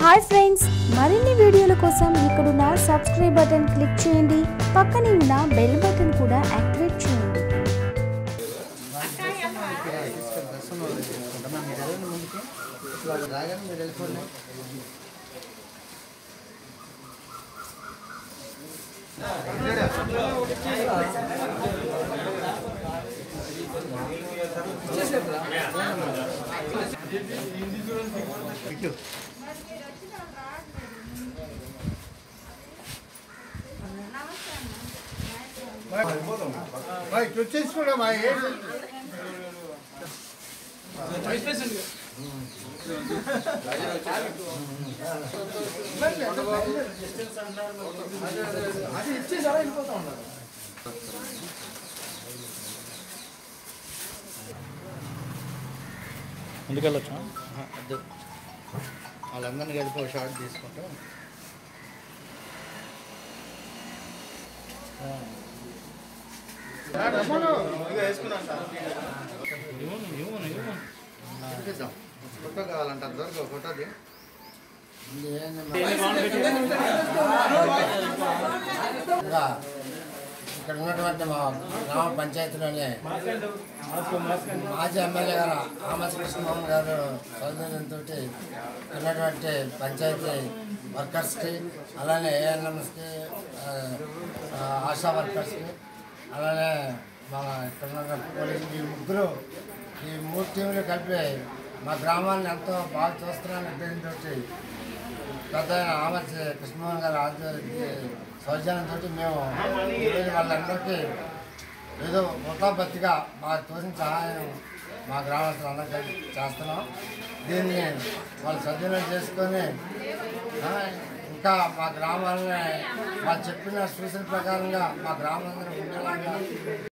Hi friends మరిన్ని వీడియోల కోసం ఇక్కడున్న సబ్స్క్రైబ్ బటన్ క్లిక్ చేయండి పక్కనే ఉన్న బెల్ బటన్ కూడా యాక్టివేట్ చేయండి రాగానే మీరు వెళ్ళిపోండి ఇటు. మరి ఇటు వచ్చేసి కూడా మా ఏడు అది ఇచ్చేసి అలా వెళ్ళిపోతా ఉన్నారు ముందుకెళ్ళొచ్చా వద్దు వాళ్ళందరినీ కలిపి ఒక షార్ట్ తీసుకుంటా చూపిద్దాం ఫోటో కావాలంటే అంతవరకు ఒక ఫోటోది ఇంకా ఇక్కడ ఉన్నటువంటి మా గ్రామ పంచాయతీలోని మాజీ ఎమ్మెల్యే గారు ఆమస్ కృష్ణమోహన్ గారు సౌజన్యంతో ఉన్నటువంటి పంచాయతీ వర్కర్స్కి అలానే ఏఎన్ఎంస్కి ఆశా వర్కర్స్కి అలానే మా ఇక్కడ ఉన్న పోలీసు ఈ ముగ్గురు ఈ మూడు టీంలు కలిపి మా గ్రామాన్ని ఎంతో బాగా చూస్తున్నారని ఉద్దేశంతో పెద్ద ఆమర్చి కృష్ణమోహన్ గారు ఆధ్వర్య సౌజన్యంతో మేము ఈరోజు వాళ్ళందరికీ ఏదో ముఠాబత్తిగా మా తోసిన సహాయం మా గ్రామస్తులందరూ కలిసి చేస్తున్నాం దీన్ని వాళ్ళు సద్వినియోగం చేసుకొని ఆ, ఇంకా మా గ్రామాలని వాళ్ళు చెప్పిన సూచన ప్రకారంగా మా గ్రామాలందరూ ఉండేలాగా